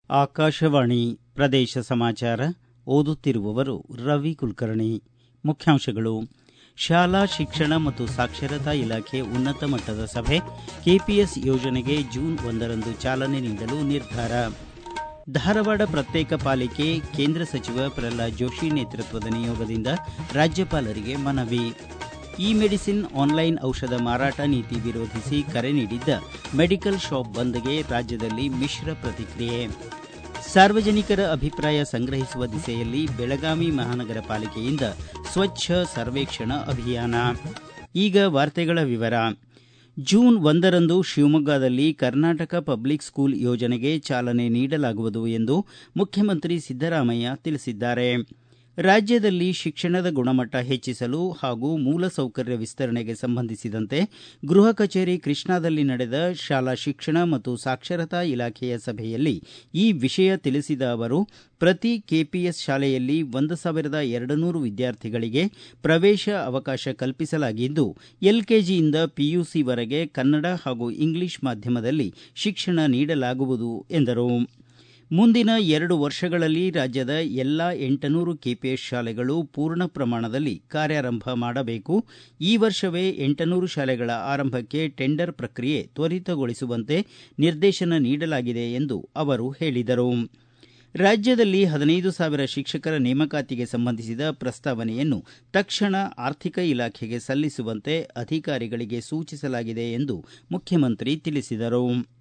ಆಕಾಶವಾಣಿ ಪ್ರದೇಶ ಸಮಾಚಾರ ಓದುತ್ತಿರುವವರು ರವಿ ಕುಲಕರ್ಣಿ ಮುಖ್ಯಾಂಶಗಳು ಶಾಲಾ ಶಿಕ್ಷಣ ಮತ್ತು ಸಾಕ್ಷರತಾ ಇಲಾಖೆ ಉನ್ನತ ಮಟ್ಟದ ಸಭೆ ಕೆಪಿಎಸ್ ಯೋಜನೆಗೆ ಜೂನ್ ಒಂದರಂದು ಚಾಲನೆ ನೀಡಲು ನಿರ್ಧಾರ ಧಾರವಾಡ ಪ್ರತ್ಯೇಕ ಪಾಲಿಕೆ ಕೇಂದ್ರ ಸಚಿವ ಪ್ರಹ್ಲಾದ್ ಜೋಶಿ ನೇತೃತ್ವದ ನಿಯೋಗದಿಂದ ರಾಜ್ಯಪಾಲರಿಗೆ ಮನವಿ ಇ ಮೆಡಿಸಿನ್ ಆನ್ಲೈನ್ ಔಷಧ ಮಾರಾಟ ನೀತಿ ವಿರೋಧಿಸಿ ಕರೆ ನೀಡಿದ್ದ ಮೆಡಿಕಲ್ ಶಾಪ್ ಬಂದ್ಗೆ ರಾಜ್ಯದಲ್ಲಿ ಮಿಶ್ರ ಪ್ರತಿಕ್ರಿಯೆ ಸಾರ್ವಜನಿಕರ ಅಭಿಪ್ರಾಯ ಸಂಗ್ರಹಿಸುವ ದಿಸೆಯಲ್ಲಿ ಬೆಳಗಾವಿ ಮಹಾನಗರ ಪಾಲಿಕೆಯಿಂದ ಸ್ವಚ್ಛ ಸರ್ವೇಕ್ಷಣ ಅಭಿಯಾನ ಈಗ ವಾರ್ತೆಗಳ ವಿವರ ಜೂನ್ ಒಂದರಂದು ಶಿವಮೊಗ್ಗದಲ್ಲಿ ಕರ್ನಾಟಕ ಪಬ್ಲಿಕ್ ಸ್ಕೂಲ್ ಯೋಜನೆಗೆ ಚಾಲನೆ ನೀಡಲಾಗುವುದು ಎಂದು ಮುಖ್ಯಮಂತ್ರಿ ಸಿದ್ದರಾಮಯ್ಯ ತಿಳಿಸಿದ್ದಾರೆ ರಾಜ್ಯದಲ್ಲಿ ಶಿಕ್ಷಣದ ಗುಣಮಟ್ಟ ಹೆಚ್ಚಿಸಲು ಹಾಗೂ ಮೂಲಸೌಕರ್ಯ ವಿಸ್ತರಣೆಗೆ ಸಂಬಂಧಿಸಿದಂತೆ ಗೃಹ ಕಚೇರಿ ಕೃಷ್ಣಾದಲ್ಲಿ ನಡೆದ ಶಾಲಾ ಶಿಕ್ಷಣ ಮತ್ತು ಸಾಕ್ಷರತಾ ಇಲಾಖೆಯ ಸಭೆಯಲ್ಲಿ ಈ ವಿಷಯ ತಿಳಿಸಿದ ಅವರು ಪ್ರತಿ ಕೆಪಿಎಸ್ ಶಾಲೆಯಲ್ಲಿ ಒಂದು ಸಾವಿರದ ಎರಡು ನೂರು ವಿದ್ಯಾರ್ಥಿಗಳಿಗೆ ಪ್ರವೇಶ ಅವಕಾಶ ಕಲ್ಪಿಸಲಾಗಿದ್ದು ಎಲ್ಕೆಜಿಯಿಂದ ಪಿಯುಸಿವರೆಗೆ ಕನ್ನಡ ಹಾಗೂ ಇಂಗ್ಲಿಷ್ ಮಾಧ್ಯಮದಲ್ಲಿ ಶಿಕ್ಷಣ ನೀಡಲಾಗುವುದು ಎಂದರು ಮುಂದಿನ ಎರಡು ವರ್ಷಗಳಲ್ಲಿ ರಾಜ್ಯದ ಎಲ್ಲಾ ಎಂಟುನೂರು ಕೆಪಿಎಸ್ ಶಾಲೆಗಳು ಪೂರ್ಣ ಪ್ರಮಾಣದಲ್ಲಿ ಕಾರ್ಯಾರಂಭ ಮಾಡಬೇಕು ಈ ವರ್ಷವೇ ಎಂಟುನೂರು ಶಾಲೆಗಳ ಆರಂಭಕ್ಕೆ ಟೆಂಡರ್ ಪ್ರಕ್ರಿಯೆ ತ್ವರಿತಗೊಳಿಸುವಂತೆ ನಿರ್ದೇಶನ ನೀಡಲಾಗಿದೆ ಎಂದು ಅವರು ಹೇಳಿದರು ರಾಜ್ಯದಲ್ಲಿ ಹದಿನೈದು ಸಾವಿರ ಶಿಕ್ಷಕರ ನೇಮಕಾತಿಗೆ ಸಂಬಂಧಿಸಿದ ಪ್ರಸ್ತಾವನೆಯನ್ನು ತಕ್ಷಣ ಆರ್ಥಿಕ ಇಲಾಖೆಗೆ ಸಲ್ಲಿಸುವಂತೆ ಅಧಿಕಾರಿಗಳಿಗೆ ಸೂಚಿಸಲಾಗಿದೆ ಎಂದು ಮುಖ್ಯಮಂತ್ರಿ ತಿಳಿಸಿದರು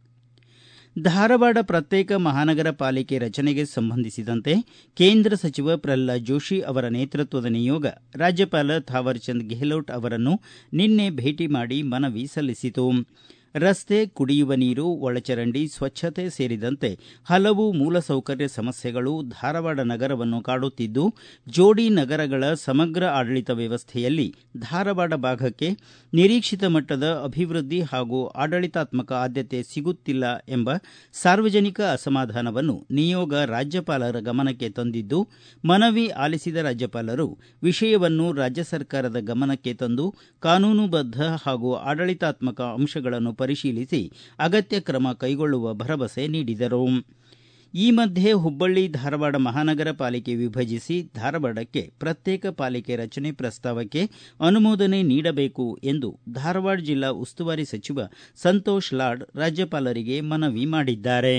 ಧಾರವಾಡ ಪ್ರತ್ಯೇಕ ಮಹಾನಗರ ಪಾಲಿಕೆ ರಚನೆಗೆ ಸಂಬಂಧಿಸಿದಂತೆ ಕೇಂದ್ರ ಸಚಿವ ಪ್ರಹ್ಲಾದ್ ಜೋಶಿ ಅವರ ನೇತೃತ್ವದ ನಿಯೋಗ ರಾಜ್ಯಪಾಲ ಥಾವರ್ಚಂದ್ ಗೆಹ್ಲೋಟ್ ಅವರನ್ನು ನಿನ್ನೆ ಭೇಟಿ ಮಾಡಿ ಮನವಿ ಸಲ್ಲಿಸಿತು ರಸ್ತೆ ಕುಡಿಯುವ ನೀರು ಒಳಚರಂಡಿ ಸ್ವಚ್ಛತೆ ಸೇರಿದಂತೆ ಹಲವು ಮೂಲಸೌಕರ್ಯ ಸಮಸ್ಯೆಗಳು ಧಾರವಾಡ ನಗರವನ್ನು ಕಾಡುತ್ತಿದ್ದು ಜೋಡಿ ನಗರಗಳ ಸಮಗ್ರ ಆಡಳಿತ ವ್ಯವಸ್ಥೆಯಲ್ಲಿ ಧಾರವಾಡ ಭಾಗಕ್ಕೆ ನಿರೀಕ್ಷಿತ ಮಟ್ಟದ ಅಭಿವೃದ್ಧಿ ಹಾಗೂ ಆಡಳಿತಾತ್ಮಕ ಆದ್ಯತೆ ಸಿಗುತ್ತಿಲ್ಲ ಎಂಬ ಸಾರ್ವಜನಿಕ ಅಸಮಾಧಾನವನ್ನು ನಿಯೋಗ ರಾಜ್ಯಪಾಲರ ಗಮನಕ್ಕೆ ತಂದಿದ್ದು ಮನವಿ ಆಲಿಸಿದ ರಾಜ್ಯಪಾಲರು ವಿಷಯವನ್ನು ರಾಜ್ಯ ಸರ್ಕಾರದ ಗಮನಕ್ಕೆ ತಂದು ಕಾನೂನುಬದ್ಧ ಹಾಗೂ ಆಡಳಿತಾತ್ಮಕ ಅಂಶಗಳನ್ನು ಪರಿಶೀಲಿಸಿ ಅಗತ್ಯ ಕ್ರಮ ಕೈಗೊಳ್ಳುವ ಭರವಸೆ ನೀಡಿದರು ಈ ಮಧ್ಯೆ ಹುಬ್ಬಳ್ಳಿ ಧಾರವಾಡ ಮಹಾನಗರ ಪಾಲಿಕೆ ವಿಭಜಿಸಿ ಧಾರವಾಡಕ್ಕೆ ಪ್ರತ್ಯೇಕ ಪಾಲಿಕೆ ರಚನೆ ಪ್ರಸ್ತಾವಕ್ಕೆ ಅನುಮೋದನೆ ನೀಡಬೇಕು ಎಂದು ಧಾರವಾಡ ಜಿಲ್ಲಾ ಉಸ್ತುವಾರಿ ಸಚಿವ ಸಂತೋಷ್ ಲಾಡ್ ರಾಜ್ಯಪಾಲರಿಗೆ ಮನವಿ ಮಾಡಿದ್ದಾರೆ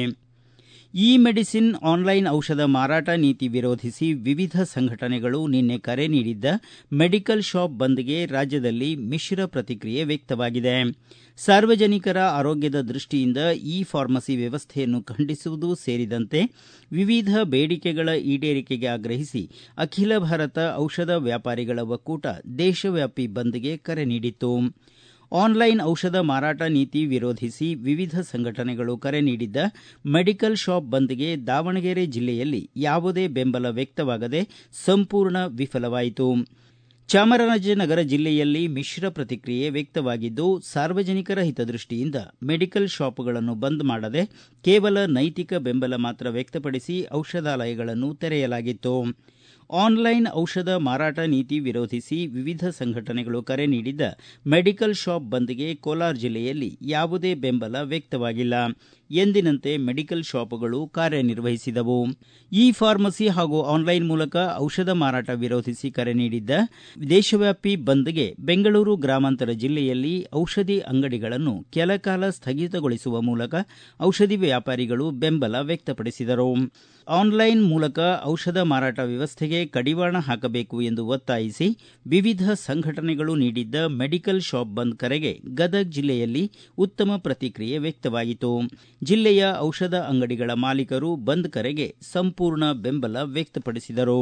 ಇ ಮೆಡಿಸಿನ್ ಆನ್ಲೈನ್ ಔಷಧ ಮಾರಾಟ ನೀತಿ ವಿರೋಧಿಸಿ ವಿವಿಧ ಸಂಘಟನೆಗಳು ನಿನ್ನೆ ಕರೆ ನೀಡಿದ್ದ ಮೆಡಿಕಲ್ ಶಾಪ್ ಬಂದ್ಗೆ ರಾಜ್ಯದಲ್ಲಿ ಮಿಶ್ರ ಪ್ರತಿಕ್ರಿಯೆ ವ್ಯಕ್ತವಾಗಿದೆ ಸಾರ್ವಜನಿಕರ ಆರೋಗ್ಯದ ದೃಷ್ಟಿಯಿಂದ ಇ ಫಾರ್ಮಸಿ ವ್ಯವಸ್ಥೆಯನ್ನು ಖಂಡಿಸುವುದು ಸೇರಿದಂತೆ ವಿವಿಧ ಬೇಡಿಕೆಗಳ ಈಡೇರಿಕೆಗೆ ಆಗ್ರಹಿಸಿ ಅಖಿಲ ಭಾರತ ಔಷಧ ವ್ಯಾಪಾರಿಗಳ ಒಕ್ಕೂಟ ದೇಶವ್ಯಾಪಿ ಬಂದ್ಗೆ ಕರೆ ನೀಡಿತ್ತು ಆನ್ಲೈನ್ ಔಷಧ ಮಾರಾಟ ನೀತಿ ವಿರೋಧಿಸಿ ವಿವಿಧ ಸಂಘಟನೆಗಳು ಕರೆ ನೀಡಿದ್ದ ಮೆಡಿಕಲ್ ಶಾಪ್ ಬಂದ್ಗೆ ದಾವಣಗೆರೆ ಜಿಲ್ಲೆಯಲ್ಲಿ ಯಾವುದೇ ಬೆಂಬಲ ವ್ಯಕ್ತವಾಗದೆ ಸಂಪೂರ್ಣ ವಿಫಲವಾಯಿತು ಚಾಮರಾಜನಗರ ಜಿಲ್ಲೆಯಲ್ಲಿ ಮಿಶ್ರ ಪ್ರತಿಕ್ರಿಯೆ ವ್ಯಕ್ತವಾಗಿದ್ದು ಸಾರ್ವಜನಿಕರ ಹಿತದೃಷ್ಟಿಯಿಂದ ಮೆಡಿಕಲ್ ಶಾಪ್ಗಳನ್ನು ಬಂದ್ ಮಾಡದೆ ಕೇವಲ ನೈತಿಕ ಬೆಂಬಲ ಮಾತ್ರ ವ್ಯಕ್ತಪಡಿಸಿ ಔಷಧಾಲಯಗಳನ್ನು ತೆರೆಯಲಾಗಿತ್ತು ಆನ್ಲೈನ್ ಔಷಧ ಮಾರಾಟ ನೀತಿ ವಿರೋಧಿಸಿ ವಿವಿಧ ಸಂಘಟನೆಗಳು ಕರೆ ನೀಡಿದ್ದ ಮೆಡಿಕಲ್ ಶಾಪ್ ಬಂದ್ಗೆ ಕೋಲಾರ ಜಿಲ್ಲೆಯಲ್ಲಿ ಯಾವುದೇ ಬೆಂಬಲ ವ್ಯಕ್ತವಾಗಿಲ್ಲ ಎಂದಿನಂತೆ ಮೆಡಿಕಲ್ ಶಾಪ್ಗಳು ಕಾರ್ಯನಿರ್ವಹಿಸಿದವು ಇ ಫಾರ್ಮಸಿ ಹಾಗೂ ಆನ್ಲೈನ್ ಮೂಲಕ ಔಷಧ ಮಾರಾಟ ವಿರೋಧಿಸಿ ಕರೆ ನೀಡಿದ್ದ ದೇಶವ್ಯಾಪಿ ಬಂದ್ಗೆ ಬೆಂಗಳೂರು ಗ್ರಾಮಾಂತರ ಜಿಲ್ಲೆಯಲ್ಲಿ ಔಷಧಿ ಅಂಗಡಿಗಳನ್ನು ಕೆಲಕಾಲ ಸ್ಥಗಿತಗೊಳಿಸುವ ಮೂಲಕ ಔಷಧಿ ವ್ಯಾಪಾರಿಗಳು ಬೆಂಬಲ ವ್ಯಕ್ತಪಡಿಸಿದರು ಆನ್ಲೈನ್ ಮೂಲಕ ಔಷಧ ಮಾರಾಟ ವ್ಯವಸ್ಥೆಗೆ ಕಡಿವಾಣ ಹಾಕಬೇಕು ಎಂದು ಒತ್ತಾಯಿಸಿ ವಿವಿಧ ಸಂಘಟನೆಗಳು ನೀಡಿದ್ದ ಮೆಡಿಕಲ್ ಶಾಪ್ ಬಂದ್ ಕರೆಗೆ ಗದಗ ಜಿಲ್ಲೆಯಲ್ಲಿ ಉತ್ತಮ ಪ್ರತಿಕ್ರಿಯೆ ವ್ಯಕ್ತವಾಯಿತು ಜಿಲ್ಲೆಯ ಔಷಧ ಅಂಗಡಿಗಳ ಮಾಲೀಕರು ಬಂದ್ ಕರೆಗೆ ಸಂಪೂರ್ಣ ಬೆಂಬಲ ವ್ಯಕ್ತಪಡಿಸಿದರು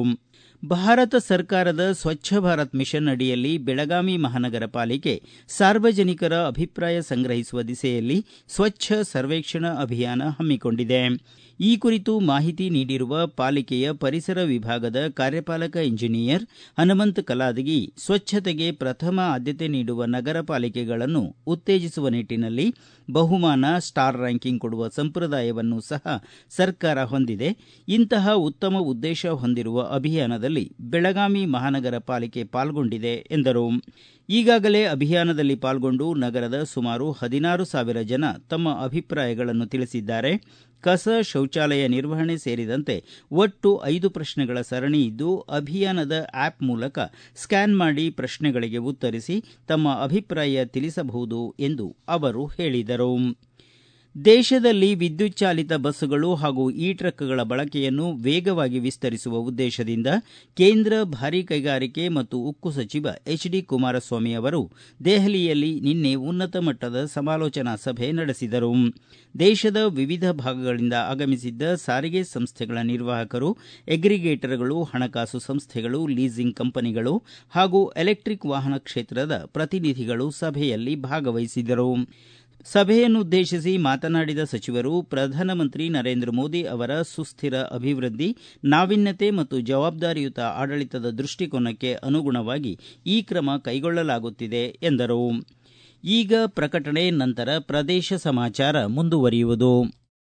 ಭಾರತ ಸರ್ಕಾರದ ಸ್ವಚ್ಛ ಭಾರತ್ ಮಿಷನ್ ಅಡಿಯಲ್ಲಿ ಬೆಳಗಾವಿ ಮಹಾನಗರ ಪಾಲಿಕೆ ಸಾರ್ವಜನಿಕರ ಅಭಿಪ್ರಾಯ ಸಂಗ್ರಹಿಸುವ ದಿಸೆಯಲ್ಲಿ ಸ್ವಚ್ಛ ಸರ್ವೇಕ್ಷಣಾ ಅಭಿಯಾನ ಹಮ್ಮಿಕೊಂಡಿದೆ ಈ ಕುರಿತು ಮಾಹಿತಿ ನೀಡಿರುವ ಪಾಲಿಕೆಯ ಪರಿಸರ ವಿಭಾಗದ ಕಾರ್ಯಪಾಲಕ ಇಂಜಿನಿಯರ್ ಹನುಮಂತ ಕಲಾದಗಿ ಸ್ವಚ್ಛತೆಗೆ ಪ್ರಥಮ ಆದ್ಯತೆ ನೀಡುವ ನಗರ ಪಾಲಿಕೆಗಳನ್ನು ಉತ್ತೇಜಿಸುವ ನಿಟ್ಟಿನಲ್ಲಿ ಬಹುಮಾನ ಸ್ಟಾರ್ ರ್ಯಾಂಕಿಂಗ್ ಕೊಡುವ ಸಂಪ್ರದಾಯವನ್ನು ಸಹ ಸರ್ಕಾರ ಹೊಂದಿದೆ ಇಂತಹ ಉತ್ತಮ ಉದ್ದೇಶ ಹೊಂದಿರುವ ಅಭಿಯಾನದಲ್ಲಿ ಅಭಿಯಾನದಲ್ಲಿ ಬೆಳಗಾವಿ ಮಹಾನಗರ ಪಾಲಿಕೆ ಪಾಲ್ಗೊಂಡಿದೆ ಎಂದರು ಈಗಾಗಲೇ ಅಭಿಯಾನದಲ್ಲಿ ಪಾಲ್ಗೊಂಡು ನಗರದ ಸುಮಾರು ಹದಿನಾರು ಸಾವಿರ ಜನ ತಮ್ಮ ಅಭಿಪ್ರಾಯಗಳನ್ನು ತಿಳಿಸಿದ್ದಾರೆ ಕಸ ಶೌಚಾಲಯ ನಿರ್ವಹಣೆ ಸೇರಿದಂತೆ ಒಟ್ಟು ಐದು ಪ್ರಶ್ನೆಗಳ ಸರಣಿ ಇದ್ದು ಅಭಿಯಾನದ ಆಪ್ ಮೂಲಕ ಸ್ಕ್ಯಾನ್ ಮಾಡಿ ಪ್ರಶ್ನೆಗಳಿಗೆ ಉತ್ತರಿಸಿ ತಮ್ಮ ಅಭಿಪ್ರಾಯ ತಿಳಿಸಬಹುದು ಎಂದು ಅವರು ಹೇಳಿದರು ದೇಶದಲ್ಲಿ ವಿದ್ಯುತ್ ಚಾಲಿತ ಬಸ್ಸುಗಳು ಹಾಗೂ ಇ ಟ್ರಕ್ಗಳ ಬಳಕೆಯನ್ನು ವೇಗವಾಗಿ ವಿಸ್ತರಿಸುವ ಉದ್ದೇಶದಿಂದ ಕೇಂದ್ರ ಭಾರೀ ಕೈಗಾರಿಕೆ ಮತ್ತು ಉಕ್ಕು ಸಚಿವ ಎಚ್ ಡಿ ಕುಮಾರಸ್ವಾಮಿ ಅವರು ದೆಹಲಿಯಲ್ಲಿ ನಿನ್ನೆ ಉನ್ನತ ಮಟ್ಟದ ಸಮಾಲೋಚನಾ ಸಭೆ ನಡೆಸಿದರು ದೇಶದ ವಿವಿಧ ಭಾಗಗಳಿಂದ ಆಗಮಿಸಿದ್ದ ಸಾರಿಗೆ ಸಂಸ್ಥೆಗಳ ನಿರ್ವಾಹಕರು ಎಗ್ರಿಗೇಟರ್ಗಳು ಹಣಕಾಸು ಸಂಸ್ಥೆಗಳು ಲೀಸಿಂಗ್ ಕಂಪನಿಗಳು ಹಾಗೂ ಎಲೆಕ್ಟಿಕ್ ವಾಹನ ಕ್ಷೇತ್ರದ ಪ್ರತಿನಿಧಿಗಳು ಸಭೆಯಲ್ಲಿ ಭಾಗವಹಿಸಿದ್ದರು ಸಭೆಯನ್ನುದ್ದೇಶಿಸಿ ಮಾತನಾಡಿದ ಸಚಿವರು ಪ್ರಧಾನಮಂತ್ರಿ ನರೇಂದ್ರ ಮೋದಿ ಅವರ ಸುಸ್ಥಿರ ಅಭಿವೃದ್ಧಿ ನಾವಿನ್ಯತೆ ಮತ್ತು ಜವಾಬ್ದಾರಿಯುತ ಆಡಳಿತದ ದೃಷ್ಟಿಕೋನಕ್ಕೆ ಅನುಗುಣವಾಗಿ ಈ ಕ್ರಮ ಕೈಗೊಳ್ಳಲಾಗುತ್ತಿದೆ ಎಂದರು ಈಗ ಪ್ರಕಟಣೆ ನಂತರ ಪ್ರದೇಶ ಸಮಾಚಾರ ಮುಂದುವರಿಯುವುದು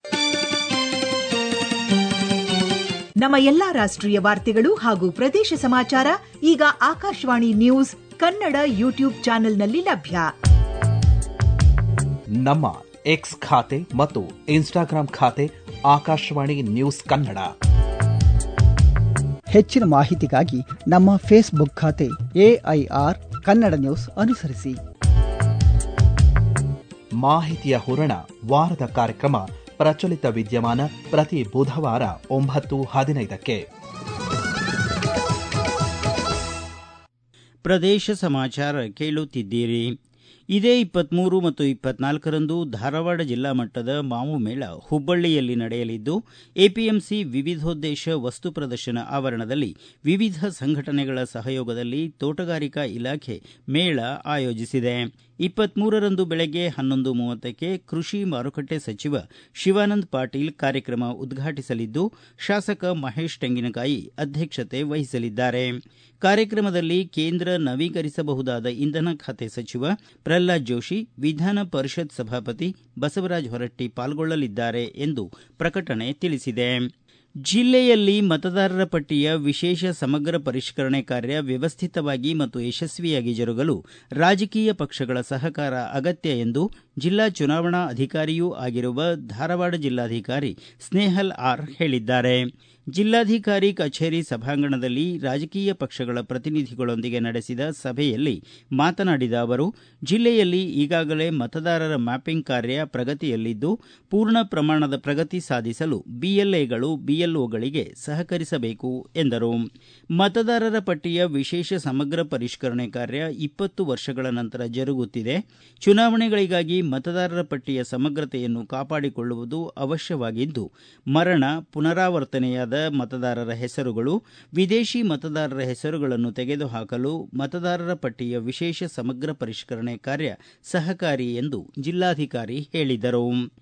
ನಮ್ಮ ಎಲ್ಲಾ ರಾಷ್ಟ್ರೀಯ ವಾರ್ತೆಗಳು ಹಾಗೂ ಪ್ರದೇಶ ಸಮಾಚಾರ ಈಗ ಆಕಾಶವಾಣಿ ನ್ಯೂಸ್ ಕನ್ನಡ ಯೂಟ್ಯೂಬ್ ಚಾನೆಲ್ನಲ್ಲಿ ಲಭ್ಯ ನಮ್ಮ ಎಕ್ಸ್ ಖಾತೆ ಮತ್ತು ಇನ್ಸ್ಟಾಗ್ರಾಂ ಖಾತೆ ಆಕಾಶವಾಣಿ ನ್ಯೂಸ್ ಕನ್ನಡ ಹೆಚ್ಚಿನ ಮಾಹಿತಿಗಾಗಿ ನಮ್ಮ ಫೇಸ್ಬುಕ್ ಖಾತೆ ಎಐಆರ್ ಕನ್ನಡ ನ್ಯೂಸ್ ಅನುಸರಿಸಿ ಮಾಹಿತಿಯ ಹೂರಣ ವಾರದ ಕಾರ್ಯಕ್ರಮ ಪ್ರಚಲಿತ ವಿದ್ಯಮಾನ ಪ್ರತಿ ಬುಧವಾರ ಒಂಬತ್ತು ಹದಿನೈದಕ್ಕೆ ಪ್ರದೇಶ ಸಮಾಚಾರ ಕೇಳುತ್ತಿದ್ದೀರಿ ಇದೇ ಇಪ್ಪತ್ಮೂರು ಮತ್ತು ಇಪ್ಪತ್ನಾಲ್ಕರಂದು ಧಾರವಾಡ ಜಿಲ್ಲಾ ಮಟ್ಟದ ಮಾವು ಮೇಳ ಹುಬ್ಬಳ್ಳಿಯಲ್ಲಿ ನಡೆಯಲಿದ್ದು ಎಪಿಎಂಸಿ ವಿವಿಧೋದ್ದೇಶ ವಸ್ತು ಪ್ರದರ್ಶನ ಆವರಣದಲ್ಲಿ ವಿವಿಧ ಸಂಘಟನೆಗಳ ಸಹಯೋಗದಲ್ಲಿ ತೋಟಗಾರಿಕಾ ಇಲಾಖೆ ಮೇಳ ಆಯೋಜಿಸಿದೆ ಇಪ್ಪತ್ಮೂರರಂದು ಬೆಳಗ್ಗೆ ಹನ್ನೊಂದು ಮೂವತ್ತಕ್ಕೆ ಕೃಷಿ ಮಾರುಕಟ್ಟೆ ಸಚಿವ ಶಿವಾನಂದ ಪಾಟೀಲ್ ಕಾರ್ಯಕ್ರಮ ಉದ್ಘಾಟಿಸಲಿದ್ದು ಶಾಸಕ ಮಹೇಶ್ ತೆಂಗಿನಕಾಯಿ ಅಧ್ಯಕ್ಷತೆ ವಹಿಸಲಿದ್ದಾರೆ ಕಾರ್ಯಕ್ರಮದಲ್ಲಿ ಕೇಂದ್ರ ನವೀಕರಿಸಬಹುದಾದ ಇಂಧನ ಖಾತೆ ಸಚಿವ ಪ್ರಹ್ಲಾದ್ ಜೋಶಿ ವಿಧಾನ ಪರಿಷತ್ ಸಭಾಪತಿ ಬಸವರಾಜ ಹೊರಟ್ಟಿ ಪಾಲ್ಗೊಳ್ಳಲಿದ್ದಾರೆ ಎಂದು ಪ್ರಕಟಣೆ ತಿಳಿಸಿದೆ ಜಿಲ್ಲೆಯಲ್ಲಿ ಮತದಾರರ ಪಟ್ಟಿಯ ವಿಶೇಷ ಸಮಗ್ರ ಪರಿಷ್ಕರಣೆ ಕಾರ್ಯ ವ್ಯವಸ್ಥಿತವಾಗಿ ಮತ್ತು ಯಶಸ್ವಿಯಾಗಿ ಜರುಗಲು ರಾಜಕೀಯ ಪಕ್ಷಗಳ ಸಹಕಾರ ಅಗತ್ಯ ಎಂದು ಜಿಲ್ಲಾ ಚುನಾವಣಾ ಅಧಿಕಾರಿಯೂ ಆಗಿರುವ ಧಾರವಾಡ ಜಿಲ್ಲಾಧಿಕಾರಿ ಸ್ನೇಹಲ್ ಆರ್ ಹೇಳಿದ್ದಾರೆ ಜಿಲ್ಲಾಧಿಕಾರಿ ಕಚೇರಿ ಸಭಾಂಗಣದಲ್ಲಿ ರಾಜಕೀಯ ಪಕ್ಷಗಳ ಪ್ರತಿನಿಧಿಗಳೊಂದಿಗೆ ನಡೆಸಿದ ಸಭೆಯಲ್ಲಿ ಮಾತನಾಡಿದ ಅವರು ಜಿಲ್ಲೆಯಲ್ಲಿ ಈಗಾಗಲೇ ಮತದಾರರ ಮ್ಯಾಪಿಂಗ್ ಕಾರ್ಯ ಪ್ರಗತಿಯಲ್ಲಿದ್ದು ಪೂರ್ಣ ಪ್ರಮಾಣದ ಪ್ರಗತಿ ಸಾಧಿಸಲು ಬಿಎಲ್ಎಗಳು ಬಿಎಲ್ಒಗಳಿಗೆ ಸಹಕರಿಸಬೇಕು ಎಂದರು ಮತದಾರರ ಪಟ್ಟಿಯ ವಿಶೇಷ ಸಮಗ್ರ ಪರಿಷ್ಕರಣೆ ಕಾರ್ಯ ಇಪ್ಪತ್ತು ವರ್ಷಗಳ ನಂತರ ಜರುಗುತ್ತಿದೆ ಚುನಾವಣೆಗಳಿಗಾಗಿ ಮತದಾರರ ಪಟ್ಟಿಯ ಸಮಗ್ರತೆಯನ್ನು ಕಾಪಾಡಿಕೊಳ್ಳುವುದು ಅವಶ್ಯವಾಗಿದ್ದು ಮರಣ ಪುನರಾವರ್ತನೆಯಾದ ಮತದಾರರ ಹೆಸರುಗಳು ವಿದೇಶಿ ಮತದಾರರ ಹೆಸರುಗಳನ್ನು ತೆಗೆದುಹಾಕಲು ಮತದಾರರ ಪಟ್ಟಿಯ ವಿಶೇಷ ಸಮಗ್ರ ಪರಿಷ್ಕರಣೆ ಕಾರ್ಯ ಸಹಕಾರಿ ಎಂದು ಜಿಲ್ಲಾಧಿಕಾರಿ ಹೇಳಿದರು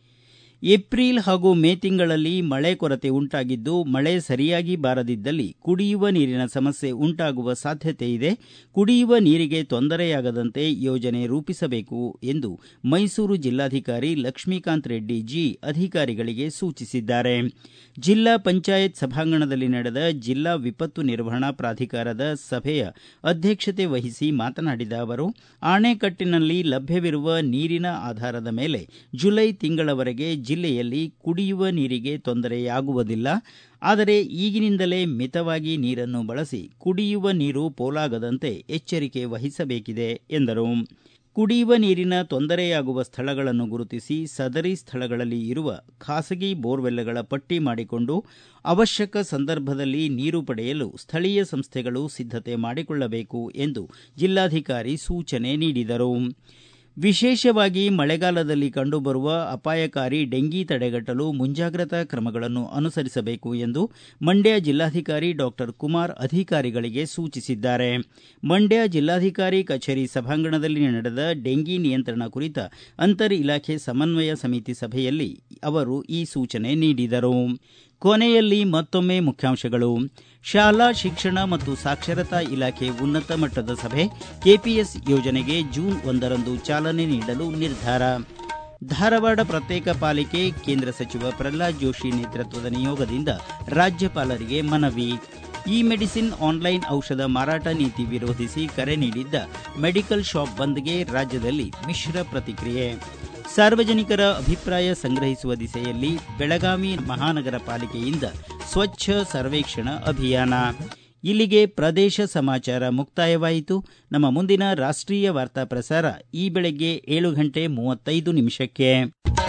ಏಪ್ರಿಲ್ ಹಾಗೂ ಮೇ ತಿಂಗಳಲ್ಲಿ ಮಳೆ ಕೊರತೆ ಉಂಟಾಗಿದ್ದು ಮಳೆ ಸರಿಯಾಗಿ ಬಾರದಿದ್ದಲ್ಲಿ ಕುಡಿಯುವ ನೀರಿನ ಸಮಸ್ಯೆ ಉಂಟಾಗುವ ಸಾಧ್ಯತೆ ಇದೆ ಕುಡಿಯುವ ನೀರಿಗೆ ತೊಂದರೆಯಾಗದಂತೆ ಯೋಜನೆ ರೂಪಿಸಬೇಕು ಎಂದು ಮೈಸೂರು ಜಿಲ್ಲಾಧಿಕಾರಿ ಲಕ್ಷ್ಮೀಕಾಂತ್ ರೆಡ್ಡಿ ಜಿ ಅಧಿಕಾರಿಗಳಿಗೆ ಸೂಚಿಸಿದ್ದಾರೆ ಜಿಲ್ಲಾ ಪಂಚಾಯತ್ ಸಭಾಂಗಣದಲ್ಲಿ ನಡೆದ ಜಿಲ್ಲಾ ವಿಪತ್ತು ನಿರ್ವಹಣಾ ಪ್ರಾಧಿಕಾರದ ಸಭೆಯ ಅಧ್ಯಕ್ಷತೆ ವಹಿಸಿ ಮಾತನಾಡಿದ ಅವರು ಆಣೆಕಟ್ಟಿನಲ್ಲಿ ಲಭ್ಯವಿರುವ ನೀರಿನ ಆಧಾರದ ಮೇಲೆ ಜುಲೈ ತಿಂಗಳವರೆಗೆ ಜಿಲ್ಲೆಯಲ್ಲಿ ಕುಡಿಯುವ ನೀರಿಗೆ ತೊಂದರೆಯಾಗುವುದಿಲ್ಲ ಆದರೆ ಈಗಿನಿಂದಲೇ ಮಿತವಾಗಿ ನೀರನ್ನು ಬಳಸಿ ಕುಡಿಯುವ ನೀರು ಪೋಲಾಗದಂತೆ ಎಚ್ಚರಿಕೆ ವಹಿಸಬೇಕಿದೆ ಎಂದರು ಕುಡಿಯುವ ನೀರಿನ ತೊಂದರೆಯಾಗುವ ಸ್ಥಳಗಳನ್ನು ಗುರುತಿಸಿ ಸದರಿ ಸ್ಥಳಗಳಲ್ಲಿ ಇರುವ ಖಾಸಗಿ ಬೋರ್ವೆಲ್ಗಳ ಪಟ್ಟಿ ಮಾಡಿಕೊಂಡು ಅವಶ್ಯಕ ಸಂದರ್ಭದಲ್ಲಿ ನೀರು ಪಡೆಯಲು ಸ್ಥಳೀಯ ಸಂಸ್ಥೆಗಳು ಸಿದ್ಧತೆ ಮಾಡಿಕೊಳ್ಳಬೇಕು ಎಂದು ಜಿಲ್ಲಾಧಿಕಾರಿ ಸೂಚನೆ ನೀಡಿದರು ವಿಶೇಷವಾಗಿ ಮಳೆಗಾಲದಲ್ಲಿ ಕಂಡುಬರುವ ಅಪಾಯಕಾರಿ ಡೆಂಗಿ ತಡೆಗಟ್ಟಲು ಮುಂಜಾಗ್ರತಾ ಕ್ರಮಗಳನ್ನು ಅನುಸರಿಸಬೇಕು ಎಂದು ಮಂಡ್ಯ ಜಿಲ್ಲಾಧಿಕಾರಿ ಡಾಕ್ಟರ್ ಕುಮಾರ್ ಅಧಿಕಾರಿಗಳಿಗೆ ಸೂಚಿಸಿದ್ದಾರೆ ಮಂಡ್ಯ ಜಿಲ್ಲಾಧಿಕಾರಿ ಕಚೇರಿ ಸಭಾಂಗಣದಲ್ಲಿ ನಡೆದ ಡೆಂಗಿ ನಿಯಂತ್ರಣ ಕುರಿತ ಅಂತರ್ ಇಲಾಖೆ ಸಮನ್ವಯ ಸಮಿತಿ ಸಭೆಯಲ್ಲಿ ಅವರು ಈ ಸೂಚನೆ ನೀಡಿದರು ಕೊನೆಯಲ್ಲಿ ಮತ್ತೊಮ್ಮೆ ಮುಖ್ಯಾಂಶಗಳು ಶಾಲಾ ಶಿಕ್ಷಣ ಮತ್ತು ಸಾಕ್ಷರತಾ ಇಲಾಖೆ ಉನ್ನತ ಮಟ್ಟದ ಸಭೆ ಕೆಪಿಎಸ್ ಯೋಜನೆಗೆ ಜೂನ್ ಒಂದರಂದು ಚಾಲನೆ ನೀಡಲು ನಿರ್ಧಾರ ಧಾರವಾಡ ಪ್ರತ್ಯೇಕ ಪಾಲಿಕೆ ಕೇಂದ್ರ ಸಚಿವ ಪ್ರಹ್ಲಾದ್ ಜೋಶಿ ನೇತೃತ್ವದ ನಿಯೋಗದಿಂದ ರಾಜ್ಯಪಾಲರಿಗೆ ಮನವಿ ಇ ಮೆಡಿಸಿನ್ ಆನ್ಲೈನ್ ಔಷಧ ಮಾರಾಟ ನೀತಿ ವಿರೋಧಿಸಿ ಕರೆ ನೀಡಿದ್ದ ಮೆಡಿಕಲ್ ಶಾಪ್ ಬಂದ್ಗೆ ರಾಜ್ಯದಲ್ಲಿ ಮಿಶ್ರ ಪ್ರತಿಕ್ರಿಯೆ ಸಾರ್ವಜನಿಕರ ಅಭಿಪ್ರಾಯ ಸಂಗ್ರಹಿಸುವ ದಿಸೆಯಲ್ಲಿ ಬೆಳಗಾವಿ ಮಹಾನಗರ ಪಾಲಿಕೆಯಿಂದ ಸ್ವಚ್ಛ ಸರ್ವೇಕ್ಷಣ ಅಭಿಯಾನ ಇಲ್ಲಿಗೆ ಪ್ರದೇಶ ಸಮಾಚಾರ ಮುಕ್ತಾಯವಾಯಿತು ನಮ್ಮ ಮುಂದಿನ ರಾಷ್ಟ್ರೀಯ ವಾರ್ತಾ ಪ್ರಸಾರ ಈ ಬೆಳಗ್ಗೆ ಏಳು ಗಂಟೆ ಮೂವತ್ತೈದು ನಿಮಿಷಕ್ಕೆ